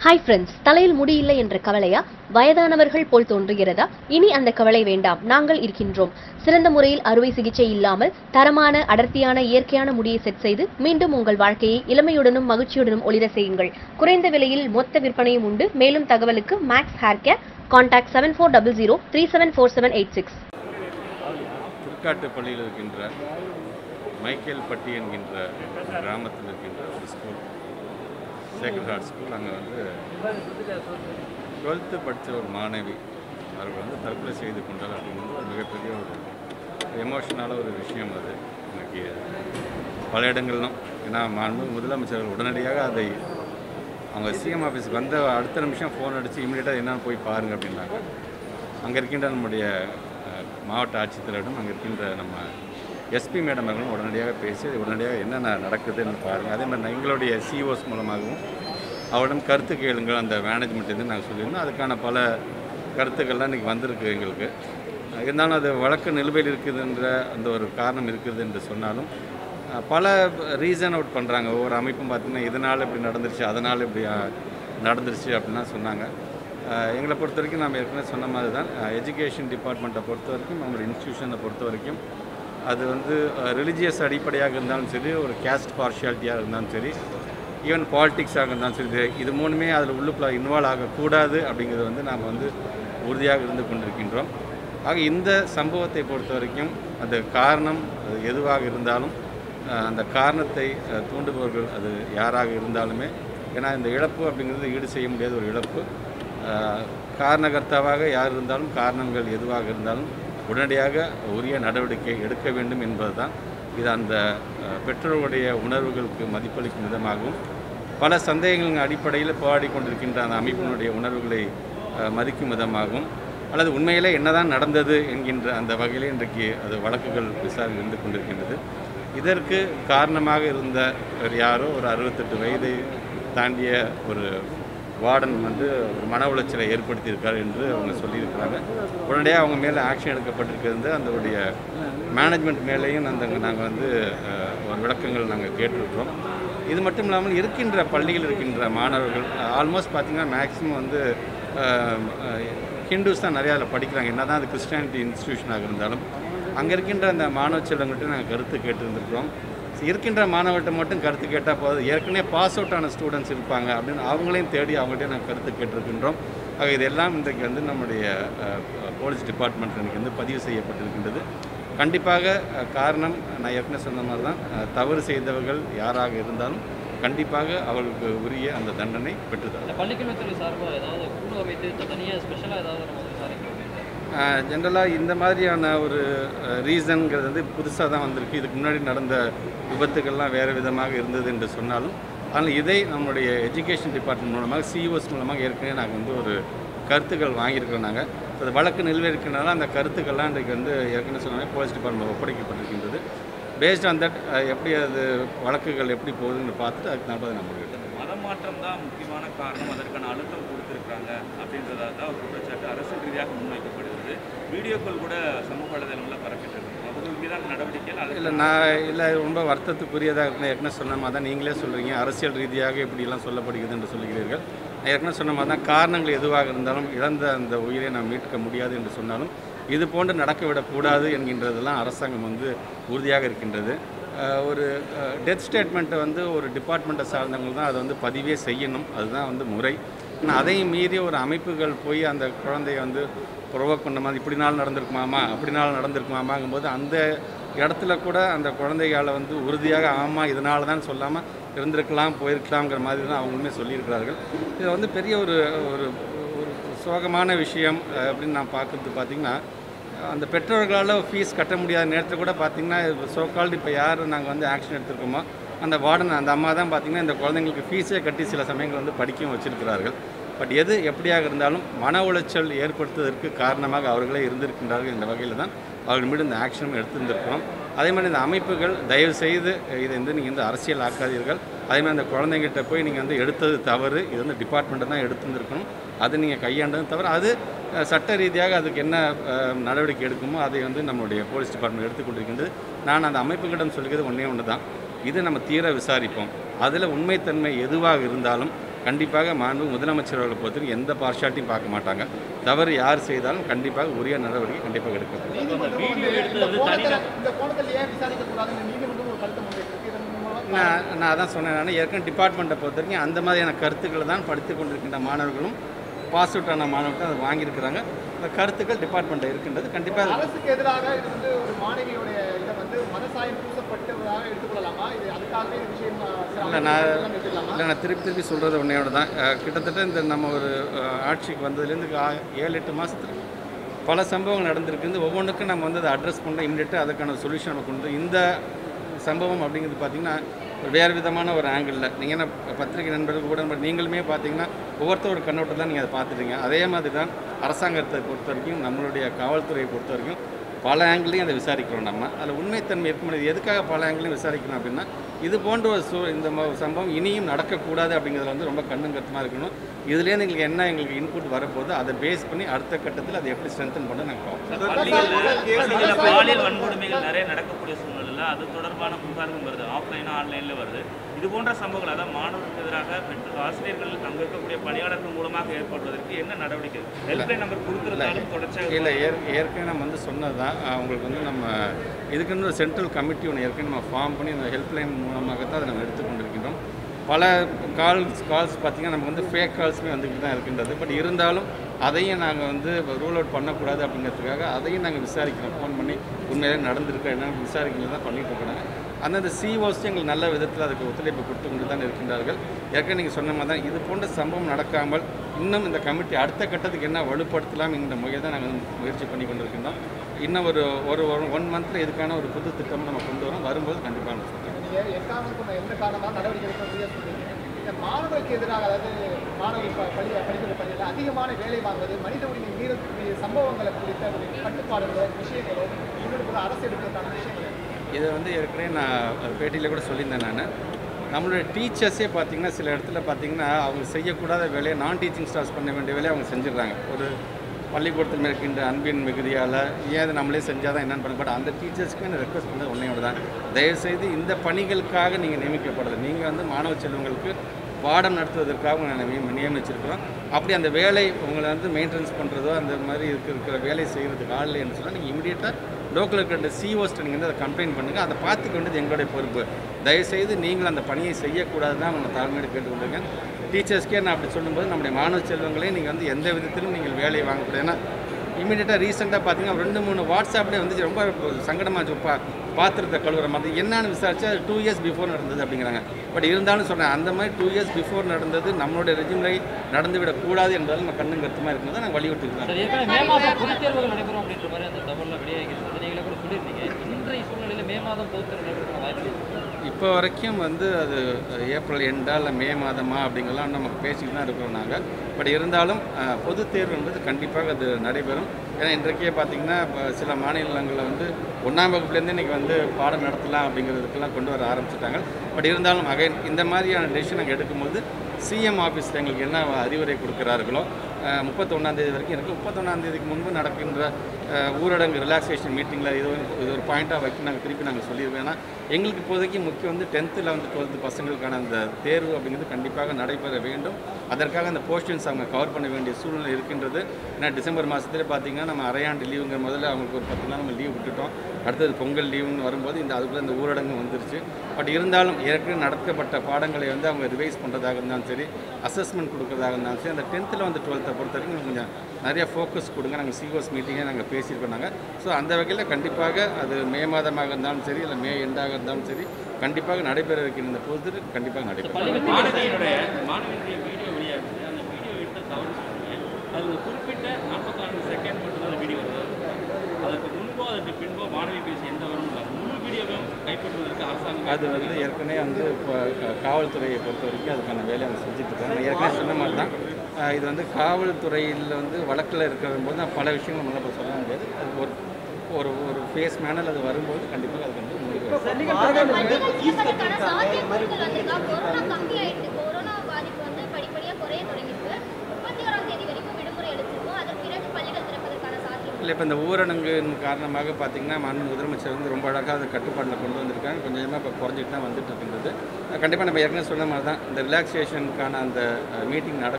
Hi friends தலையில் முடி இல்லை என்ற கவலையா வயதானவர்கள் போல் தோன்றுகிறதா இனி அந்த கவலை வேண்டாம் நாங்கள் இருக்கின்றோம் சிறந்த முறையில் அறுவை சிகிச்சை இல்லாமல் தரமான அடர்த்தியான இயற்கையான முடியை செட் செய்து மீண்டும் உங்கள் வாழ்க்கையை இளமையுடனும் மகிழ்ச்சியுடனும் ஒளிர செய்யுங்கள் குறைந்த விலையில் மொத்த விற்பனையும் உண்டு மேலும் தகவலுக்கு Max hair care contact seven four double zero three seven four seven eight six திருக்காட்டுப்பள்ளியில் இருக்கின்ற மைக்கேல்பட்டி என்கின்ற கிராமத்தில் இருக்கின்ற ஒரு ஸ்கூல் சேக்ரட் ஹார்ட் ஸ்கூல் அங்கே வந்து டுவெல்த்து படித்த ஒரு மாணவி அவர்கள் வந்து தற்கொலை செய்து கொண்டால் அப்படிங்கிறது ஒரு மிகப்பெரிய ஒரு எமோஷனான ஒரு விஷயம் அது எனக்கு பல இடங்கள்லாம் ஏன்னா மாண்பு முதலமைச்சர்கள் உடனடியாக அதை அவங்க சிஎம் ஆஃபீஸுக்கு வந்த அடுத்த நிமிஷம் ஃபோன் அடித்து இமீடியட்டாக என்னன்னு போய் பாருங்க அப்படின்னாங்க அங்கே இருக்கின்ற நம்முடைய அஹ், மாவட்ட ஆட்சித்தலைவரிடம் அங்கே இருக்கின்ற நம்ம எஸ்பி மேடம் அவர்களும் உடனடியாக பேசி அது உடனடியாக என்னென்ன நடக்குதுன்னு பாருங்கள் அதே மாதிரி நான் எங்களுடைய சிஓஸ் மூலமாகவும் அவரிடம் கருத்து கேளுங்கள் அந்த மேனேஜ்மெண்ட் இது நாங்கள் சொல்லியிருந்தோம் அதுக்கான பல கருத்துக்கள்லாம் இன்றைக்கி வந்திருக்கு எங்களுக்கு அஹ், இருந்தாலும் அது வழக்கு நிலுவையில் இருக்குதுன்ற அந்த ஒரு காரணம் இருக்குது என்று சொன்னாலும் அஹ், பல ரீசன் அவுட் பண்ணுறாங்க ஒவ்வொரு அமைப்பும் பார்த்திங்கன்னா இதனால் இப்படி நடந்துருச்சு அதனால் இப்படி அஹ், நடந்துருச்சு அப்படின்லாம் சொன்னாங்க அஹ், எங்களை பொறுத்த வரைக்கும் நம்ம ஏற்கனவே சொன்ன மாதிரி தான் எஜுகேஷன் டிபார்ட்மெண்ட்டை பொறுத்த வரைக்கும் நம்மளோட இன்ஸ்டியூஷனை பொறுத்த வரைக்கும் அது வந்து ரிலிஜியஸ் அடிப்படையாக இருந்தாலும் சரி ஒரு கேஸ்ட் பார்ஷியாலிட்டியாக இருந்தாலும் சரி ஈவன் பாலிட்டிக்ஸாக இருந்தாலும் சரி இது- இது மூணுமே அதில் உள்ளுக்குள்ள இன்வால்வ் ஆகக்கூடாது அப்படிங்கிறது வந்து நாம் வந்து உறுதியாக இருந்து கொண்டிருக்கின்றோம் ஆக இந்த சம்பவத்தை பொறுத்த வரைக்கும் அந்த காரணம் அது எதுவாக இருந்தாலும் அஹ், அந்த காரணத்தை அஹ், தூண்டுபவர்கள் அது யாராக இருந்தாலுமே ஏன்னா இந்த இழப்பு அப்படிங்கிறது ஈடு செய்ய முடியாத ஒரு இழப்பு அஹ், காரணகர்த்தாவாக யார் இருந்தாலும் காரணங்கள் எதுவாக இருந்தாலும் உடனடியாக உரிய நடவடிக்கை எடுக்க வேண்டும் என்பதுதான் இது அந்த அஹ், பெற்றோர்களுடைய உணர்வுகளுக்கு மதிப்பளிக்கும் விதமாகவும் பல சந்தேகங்களின் அடிப்படையில் போராடி கொண்டிருக்கின்ற அந்த அமைப்பினுடைய உணர்வுகளை அஹ், மதிக்கும் விதமாகவும் அல்லது உண்மையிலே என்னதான் நடந்தது என்கின்ற அந்த வகையிலே இன்றைக்கு அது வழக்குகள் விசாரணை இருந்து கொண்டிருக்கின்றது இதற்கு காரணமாக இருந்த ஒரு யாரோ ஒரு அறுபத்தெட்டு வயதை தாண்டிய ஒரு வார்டன் வந்து ஒரு மன உளைச்சலை ஏற்படுத்தியிருக்கார் என்று அவங்க சொல்லியிருக்கிறாங்க உடனடியாக அவங்க மேலே ஆக்ஷன் எடுக்கப்பட்டிருக்கிறது அதனுடைய மேனேஜ்மெண்ட் மேலேயும் அந்த நாங்கள் வந்து அஹ், ஒரு விளக்கங்கள் நாங்கள் கேட்டிருக்கிறோம் இது மட்டும் இல்லாமல் இருக்கின்ற பள்ளியில் இருக்கின்ற மாணவர்கள் ஆல்மோஸ்ட் பார்த்திங்கன்னா மேக்ஸிமம் வந்து ஹிந்துஸ் தான் நிறையா அதில் படிக்கிறாங்க என்ன தான் அது கிறிஸ்டியானிட்டி இன்ஸ்டியூஷனாக இருந்தாலும் அங்கே இருக்கின்ற அந்த மாணவ செல்வங்கள்ட்ட நாங்கள் கருத்து கேட்டிருந்திருக்கிறோம் இருக்கின்ற மாணவர்கிட்ட மட்டும் கருத்து கேட்டால் போதும் ஏற்கனவே பாஸ் அவுட் ஆன ஸ்டூடெண்ட்ஸ் இருப்பாங்க அப்படின்னு அவங்களையும் தேடி அவங்கள்ட்ட நாங்கள் கருத்து கேட்டிருக்கின்றோம் ஆக இதெல்லாம் இன்றைக்கு வந்து நம்முடைய அஹ், போலீஸ் டிபார்ட்மெண்ட் இன்றைக்கி வந்து பதிவு செய்யப்பட்டிருக்கின்றது கண்டிப்பாக அஹ், காரணம் நான் ஏற்கனவே சொன்ன மாதிரி தான் அஹ், தவறு செய்தவர்கள் யாராக இருந்தாலும் கண்டிப்பாக அவர்களுக்கு உரிய அந்த தண்டனை பெற்றுத்தரும் இந்த பள்ளிக்கல்வித்துறை சார்பாக ஏதாவது குழு அமைத்து தனியாக ஸ்பெஷலாக ஏதாவது நம்ம விசாரிக்க வேண்டியது ஜென்ரலாக இந்த மாதிரியான ஒரு ரீசன்ங்கிறது வந்து புதுசாக தான் வந்திருக்கு இதுக்கு முன்னாடி நடந்த விபத்துக்கள்லாம் வேறு விதமாக இருந்தது என்று சொன்னாலும் ஆனால் இதை நம்முடைய எஜுகேஷன் டிபார்ட்மெண்ட் மூலமாக சிஓஸ் மூலமாக ஏற்கனவே நாங்கள் வந்து ஒரு கருத்துக்கள் வாங்கியிருக்கிறோம் நாங்கள் அது வழக்கு நிலுவை இருக்கிறனால அந்த கருத்துக்கள்லாம் இன்றைக்கு வந்து ஏற்கனவே சொன்னாங்க போலீஸ் டிபார்ட்மெண்ட் ஒப்படைக்கப்பட்டிருக்கின்றது பேஸ்ட் ஆன் தட் எப்படி அது வழக்குகள் எப்படி போகுதுன்னு பார்த்துட்டு அதுக்கு நான் நம்ம எடுத்தோம் மதம் மாற்றம் தான் முக்கியமான காரணம் அதற்கான அழுத்தம் கொடுத்துருக்காங்க அப்படின்றதா தான் ஒரு குற்றச்சாட்டு அரசியல் ரீதியாக முன்வைக்கப்படுகிறது வீடியோக்கள் கூட சமூக வலைதளங்களில் பரப்பிட்டு இருக்கு அவர்கள் மீதான நடவடிக்கைகள் அது இல்லை நான் இல்லை ரொம்ப வருத்தத்துக்குரியதாக இருக்குன்னு ஏற்கனவே சொன்ன மாதிரி தான் நீங்களே சொல்கிறீங்க அரசியல் ரீதியாக இப்படியெல்லாம் சொல்லப்படுகிறது என்று சொல்கிறீர்கள் நான் ஏற்கனவே சொன்ன மாதிரி தான் காரணங்கள் எதுவாக இருந்தாலும் இழந்த அந்த உயிரை நாம் மீட்க முடியாது என்று சொன்னாலும் இது போன்று நடக்க விடக்கூடாது என்கின்றதெல்லாம் அரசாங்கம் வந்து உறுதியாக இருக்கின்றது அஹ் ஒரு டெத் ஸ்டேட்மெண்ட்டை வந்து ஒரு டிபார்ட்மெண்ட்டை சார்ந்தவங்க தான் அதை வந்து பதிவே செய்யணும் அதுதான் வந்து முறை ஆனால் அதையும் மீறி ஒரு அமைப்புகள் போய் அந்த குழந்தைய வந்து ப்ரொவோக் பண்ண மாதிரி இப்படி நாள் நடந்திருக்குமாமா அப்படி நாள் நடந்திருக்குமாமாங்கும்போது அந்த இடத்துல கூட அந்த குழந்தைகளை வந்து உறுதியாக ஆமாம் இதனால தான் சொல்லாமல் இருந்திருக்கலாம் போயிருக்கலாம்ங்கிற மாதிரி தான் அவங்களுமே சொல்லியிருக்கிறார்கள் இது வந்து பெரிய ஒரு ஒரு ஒரு சோகமான விஷயம் அஹ், அப்படின்னு நான் பார்க்குறது பார்த்திங்கன்னா அந்த பெற்றோர்களால் ஃபீஸ் கட்ட முடியாத நேரத்தில் கூட பார்த்திங்கன்னா சோகால்டு இப்போ யார் நாங்கள் வந்து ஆக்ஷன் எடுத்திருக்கோமோ அந்த வார்டன் அந்த அம்மா தான் பார்த்திங்கன்னா இந்த குழந்தைங்களுக்கு ஃபீஸே கட்டி சில சமயங்கள் வந்து படிக்கவும் வச்சிருக்கிறார்கள் பட் எது எப்படியாக இருந்தாலும் மன உளைச்சல் ஏற்படுத்துவதற்கு காரணமாக அவர்களே இருந்திருக்கின்றார்கள் இந்த வகையில் தான் அவர்கள் மீது இந்த ஆக்ஷனும் எடுத்திருந்திருக்கிறோம் அதே மாதிரி இந்த அமைப்புகள் தயவு செய்து இதை வந்து நீங்கள் வந்து அரசியல் ஆக்காதீர்கள் அதே மாதிரி அந்த குழந்தைங்கிட்ட போய் நீங்கள் வந்து எடுத்தது தவறு இது வந்து டிபார்ட்மெண்ட்டு தான் எடுத்திருந்திருக்கணும் அது நீங்கள் கையாண்டது தவிர அது அஹ், சட்ட ரீதியாக அதுக்கு என்ன அஹ், நடவடிக்கை எடுக்குமோ அதை வந்து நம்மளுடைய போலீஸ் டிபார்ட்மெண்ட் எடுத்துக்கொண்டிருக்கின்றது நான் அந்த அமைப்புகளிடம் சொல்கிறது ஒன்றே ஒன்று தான் இதை நம்ம தீர விசாரிப்போம் அதில் உண்மைத்தன்மை எதுவாக இருந்தாலும் கண்டிப்பாக மாண்பு முதலமைச்சர் அவர்களை பொறுத்தவரைக்கும் எந்த பார்ஷாலிட்டியும் பார்க்க மாட்டாங்க தவறு யார் செய்தாலும் கண்டிப்பாக உரிய நடவடிக்கை கண்டிப்பாக எடுக்கப்படும் அந்த வீடியோ எடுத்தது தனி இந்த கோணத்தில் ஏன் விசாரிக்கக்கூடாதுன்னு நீதிமன்றம் ஒரு கருத்தை முன்வைத்திருக்கு இதன் மூலமாக நான் நான் அதான் சொன்னேன் நான் ஏற்கனவே டிபார்ட்மெண்ட்டை பொறுத்த வரைக்கும் அந்த மாதிரியான கருத்துக்களை தான் படித்து கொண்டிருக்கின்ற மாணவர்களும் பாஸ் அவுட் ஆன மாணவர்கள் அதை வாங்கியிருக்கிறாங்க அந்த கருத்துக்கள் டிபார்ட்மெண்ட்டில் இருக்கின்றது கண்டிப்பாக அரசுக்கு எதிராக இது வந்து ஒரு மாணவியுடைய இதை வந்து மதசாயம் பூசப்பட்டதாக எடுத்துக்கொள்ளலாமா இது அதுக்காகவே இந்த விஷயம் அஹ், சில இல்லை நான் அமைப்புகள் எடுத்துக்கலாமா இல்லை நான் திருப்பி திருப்பி சொல்கிறது ஒன்றையோட தான் அஹ், கிட்டத்தட்ட இந்த நம்ம ஒரு அஹ், ஆட்சிக்கு வந்ததுலேருந்து ஆ- ஏழு எட்டு மாதத்துல பல சம்பவங்கள் நடந்திருக்கு ஒவ்வொன்றுக்கும் நம்ம வந்து அதை அட்ரஸ் பண்ண இம்மிடியட்டாக அதுக்கான சொல்யூஷன் நம்ம கொண்டு இந்த சம்பவம் அப்படிங்கிறது பார்த்திங்கன்னா ஒரு வேறு விதமான ஒரு ஆங்கிளில் நீங்கள் என்ன பத்திரிகை நண்பர்கள் கூட நம்ம நீங்களுமே பார்த்தீங்கன்னா ஒவ்வொருத்தர் ஒரு கண்ணோட்டம் தான் நீங்கள் அதை பார்த்துட்டீங்க அதே மாதிரி தான் அரசாங்கத்தை பொறுத்த வரைக்கும் நம்மளுடைய காவல்துறையை பொறுத்த வரைக்கும் பல ஆங்கிளையும் அதை விசாரிக்கிறோம் நம்ம அதில் உண்மைத்தன்மை இருக்க முடியாது எதுக்காக பல ஆங்கிளையும் விசாரிக்கணும் அப்படின்னா இது போன்ற ஒரு சூ இந்த ம- சம்பவம் இனியும் நடக்கக்கூடாது அப்படிங்கிறதுல வந்து ரொம்ப கண்ணும் கருத்துமாக இருக்கணும் இதுலேருந்து எங்களுக்கு என்ன எங்களுக்கு இன்புட் வரப்போகுது அதை பேஸ் பண்ணி அடுத்த கட்டத்தில் அதை எப்படி ஸ்ட்ரென்தன் பண்ண நாங்கள் பார்ப்போம் பள்ளிகளில் பள்ளிகளில் பாலியல் வன்கொடுமைகள் நிறைய நடக்கக்கூடிய சூழ்நிலையில் அது தொடர்பான புகார்கள் வருது ஆஃப்லைனாக ஆன்லைனில் வருது இது போன்ற சம்பவங்கள் அதாவது மாணவர்களுக்கு எதிராக பெற்ற ஆசிரியர்கள் அங்கே இருக்கக்கூடிய பணியாளர்கள் மூலமாக ஏற்படுவதற்கு என்ன நடவடிக்கை ஹெல்ப்லைன் நம்பர் கொடுத்துருந்தாலும் தொடர்ச்சியாக இல்லை ஏற் ஏற்கனவே நம்ம வந்து சொன்னது தான் அவங்களுக்கு வந்து நம்ம இதுக்குன்னு ஒரு சென்ட்ரல் கமிட்டி ஒன்று ஏற்கனவே நம்ம ஃபார்ம் பண்ணி அந்த ஹெல்ப்லைன் மூலமாக தான் அதை நம்ம எடுத்துக்கொண்டிருக்கின்றோம் பல கால்ஸ் கால்ஸ் பார்த்திங்கன்னா நமக்கு வந்து ஃபேக் கால்ஸுமே வந்துக்கிட்டு தான் இருக்கின்றது பட் இருந்தாலும் அதையும் நாங்கள் வந்து ரூல் அவுட் பண்ணக்கூடாது அப்படிங்கிறதுக்காக அதையும் நாங்கள் விசாரிக்கிறோம் ஃபோன் பண்ணி உண்மையிலே நடந்திருக்கா என்னன்னு விசாரிக்கிறது தான் பண்ணிட்டு இருக்கிறாங்க அந்தந்த சிஓஸ் எங்களுக்கு நல்ல விதத்தில் அதுக்கு ஒத்துழைப்பு கொடுத்து கொண்டு தான் இருக்கின்றார்கள் ஏற்கனவே நீங்கள் சொன்ன மாதிரி தான் இது போன்ற சம்பவம் நடக்காமல் இன்னும் இந்த கமிட்டி அடுத்த கட்டத்துக்கு என்ன வலுப்படுத்தலாம் என்ற முறையை தான் நாங்கள் வந்து முயற்சி பண்ணி கொண்டிருக்கின்றோம் இன்னும் ஒரு ஒரு ஒன் மந்தில் இதுக்கான ஒரு புது திட்டம் நம்ம கொண்டு வரோம் வரும்போது கண்டிப்பாக நம்ம சொல்கிறோம் நீங்கள் எக்காரணம் கொண்ட எந்த காரணமாக நடவடிக்கை எடுக்க முடியாது சொல்றீங்க இந்த மாணவர்களுக்கு எதிராக அதாவது மாணவர்கள் ப- பள்ளி படிக்கிற பள்ளியில் அதிகமான வேலை வாங்குவது மனித உரிமை மீறக்கூடிய சம்பவங்களை குறித்த ஒரு கட்டுப்பாடுகளோ விஷயங்களோ முன்னெடுப்புல அரசு எடுப்பதற்கான விஷயங்கள் இதை வந்து ஏற்கனவே நான் பேட்டியில் கூட சொல்லியிருந்தேன் நான் நம்மளுடைய டீச்சர்ஸே பார்த்தீங்கன்னா சில இடத்துல பார்த்தீங்கன்னா அவங்க செய்யக்கூடாத வேலையை நான் டீச்சிங் ஸ்டாஃப்ஸ் பண்ண வேண்டிய வேலையை அவங்க செஞ்சிடுறாங்க ஒரு பள்ளிக்கூடத்தில் இருக்கின்ற அன்பின் மிகுதியால் ஏன் அதை நம்மளே செஞ்சால் தான் என்னென்னு பண்ண பட் அந்த டீச்சர்ஸ்க்கு நான் ரெக்வஸ்ட் பண்ணது ஒன்றையோட தான் தயவுசெய்து இந்த பணிகளுக்காக நீங்கள் நியமிக்கப்படுறது நீங்கள் வந்து மாணவ செல்வங்களுக்கு பாடம் நடத்துவதற்காக உங்களை நியமி- நியமிச்சிருக்கிறோம் அப்படி அந்த வேலை உங்களை வந்து மெயின்டெனன்ஸ் பண்ணுறதோ அந்த மாதிரி இருக்க இருக்கிற வேலை செய்கிறதுக்கு ஆள் இல்லைன்னு சொன்னால் நீங்கள் இமீடியட்டாக லோக்கல் இருக்கிற சிஓஸ்ட்டு நீங்கள் வந்து அதை கம்ப்ளைண்ட் பண்ணுங்கள் அதை பார்த்துக்க வேண்டியது எங்களுடைய பொறுப்பு தயவுசெய்து நீங்கள் அந்த பணியை செய்யக்கூடாது தான் உங்களை தாழ்மையோடு கேட்டுக்கொண்டிருக்கேன் டீச்சர்ஸ்க்கே நான் அப்படி சொல்லும்போது நம்முடைய மாணவ செல்வங்களையும் நீங்கள் வந்து எந்த விதத்திலும் நீங்கள் வேலையை வாங்கக்கூடாது ஏன்னா இமீடியட்டாக ரீசெண்டாக பார்த்தீங்கன்னா ரெண்டு மூணு வாட்ஸ்அப்லேயே வந்து ரொம்ப சங்கடமாக பா பாத்திரத்தை கழுவுற மாதிரி என்னன்னு விசாரிச்சா டூ இயர்ஸ் பிஃபோர் நடந்தது அப்படிங்கிறாங்க பட் இருந்தாலும் சொன்னேன் அந்த மாதிரி டூ இயர்ஸ் பிஃபோர் நடந்தது நம்மளுடைய ரெஜிமுறை நடந்துவிடக்கூடாது என்பதால் நம்ம கண்ணும் கருத்துமாக இருக்கிறத நாங்கள் வலியுறுத்திக்கிறோம் சார் ஏற்கனவே மே மாதம் பொதுத் தேர்வுகள் நடைபெறும் அப்படின்ற மாதிரி அந்த தகவலில் வெளியாகிறது நீங்களே கூட சொல்லியிருந்தீங்க இன்றைய சூழ்நிலையில் மே மாதம் பொதுத் தேர்வு நடைபெற வாய்ப்பு இருக்கு. இப்போ வரைக்கும் வந்து அது ஏப்ரல் எண்டா இல்லை மே மாதமா அப்படிங்கலாம் நமக்கு பேசிக்கிட்டு தான் இருக்கிறோம் நாங்கள் பட் இருந்தாலும் அஹ், பொதுத் தேர்வு என்பது கண்டிப்பாக அது நடைபெறும் ஏன்னா இன்றைக்கே பார்த்தீங்கன்னா இப்போ சில மாநிலங்களில் வந்து ஒன்றாம் வகுப்புலேருந்து இன்றைக்கி வந்து பாடம் நடத்தலாம் அப்படிங்கிறதுக்கெல்லாம் கொண்டு வர ஆரம்பிச்சிட்டாங்க பட் இருந்தாலும் அகைன் இந்த மாதிரியான டெசிஷன் நாங்கள் எடுக்கும்போது சிஎம் ஆஃபீஸில் எங்களுக்கு என்ன அறிவுரை கொடுக்குறார்களோ முப்பத்தொன்னாந்தேதி வரைக்கும் இருக்குது முப்பத்தொன்னாந்தேதிக்கு முன்பு நடக்கின்ற அஹ், ஊரடங்கு ரிலாக்ஸேஷன் மீட்டிங்கில் இது ஒரு- இது ஒரு பாயிண்ட்டாக வைக்க நாங்கள் திருப்பி நாங்கள் சொல்லியிருக்கோம் ஏன்னா எங்களுக்கு இப்போதைக்கு முக்கியம் வந்து டென்த்து லெவன்த்து டுவெல்த்து பசங்களுக்கான அந்த தேர்வு அப்படிங்கிறது கண்டிப்பாக நடைபெற வேண்டும் அதற்காக அந்த போர்ஷன்ஸ் அவங்க கவர் பண்ண வேண்டிய சூழ்நிலை இருக்கின்றது ஏன்னா டிசம்பர் மாதத்துல பார்த்தீங்கன்னா நம்ம அரையாண்டு லீவுங்கிற முதல்ல அவங்களுக்கு ஒரு பத்து நாள் நம்ம லீவ் விட்டுட்டோம் அடுத்தது பொங்கல் லீவுன்னு வரும்போது இந்த அதுக்குள்ளே இந்த ஊரடங்கு வந்துருச்சு பட் இருந்தாலும் ஏற்கனவே நடத்தப்பட்ட பாடங்களை வந்து அவங்க ரிவைஸ் பண்ணுறதாக இருந்தாலும் சரி அசஸ்மெண்ட் கொடுக்கறதாக இருந்தாலும் சரி அந்த டென்த்தில் வந்து டுவெல்த்தை பொறுத்த வரைக்கும் கொஞ்சம் நிறைய ஃபோக்கஸ் கொடுங்க நாங்கள் சிஓஸ் மீட்டிங்கே நாங்கள் பேசியிருக்கோம் நாங்கள் ஸோ அந்த வகையில் கண்டிப்பாக அது மே மாதமாக இருந்தாலும் சரி இல்லை மே எண்டாக இருந்தாலும் சரி கண்டிப்பாக நடைபெற இருக்கிற இந்த பொழுது கண்டிப்பாக நடைபெறும் மாணவியினுடைய மாணவியினுடைய வீடியோ வெளியாகுது அந்த வீடியோ எடுத்த தவறு சொன்னீங்க அது ஒரு குறிப்பிட்ட நாற்பத்தி நான்கு செகண்ட் மட்டும் தான் அந்த வீடியோ வருது அதற்கு முன்போ அதற்கு பின்போ மாணவி பேசி எந்த வரமும் இல்லை முழு வீடியோவையும் கைப்பற்றுவதற்கு அரசாங்கம் அது வந்து ஏற்கனவே வந்து இப்போ க- காவல்துறையை பொறுத்த வரைக்கும் அதுக்கான வேலையை அவங்க செஞ்சுட்டு இருக்காங்க நான் ஏற்கனவே சொன்ன மாதிரி தான் அஹ் இது வந்து காவல்துறையில் வந்து வழக்கில் இருக்கிற போது நான் பல விஷயங்கள் நம்மளால் இப்போ சொல்ல முடியாது அது ஒரு ஒரு ஒரு ஃபேஸ் மேனல் அது வரும்போது கண்டிப்பாக அது வந்து முடிவு வரும். பள்ளிகள் திறப்பதற்கான சாத்தியக்கூறுகள் வந்திருக்கா கொரோனா கம்மியாயிடுச்சு கொரோனா பாதிப்பு வந்து படிப்படியா குறைய தொடங்கியிருக்கு முப்பத்தி ஓராம் தேதி வரைக்கும் விடுமுறை அளிச்சிருக்கோம் அதன் பிறகு பள்ளிகள் திறப்பதற்கான சாத்தியம் இல்லை இப்போ இந்த ஊரடங்கின் காரணமாக பார்த்தீங்கன்னா மாண்பு முதலமைச்சர் வந்து ரொம்ப அழகாக அதை கட்டுப்பாட்டில் கொண்டு வந்திருக்காங்க கொஞ்சம் கொஞ்சமாக இப்போ குறைஞ்சிட்டு தான் வந்துட்டு இருக்கின்றது கண்டிப்பாக நம்ம ஏற்கனவே சொன்ன மாதிரி தான் இந்த ரிலாக்ஸேஷனுக்கான அந்த மீட்டிங் நட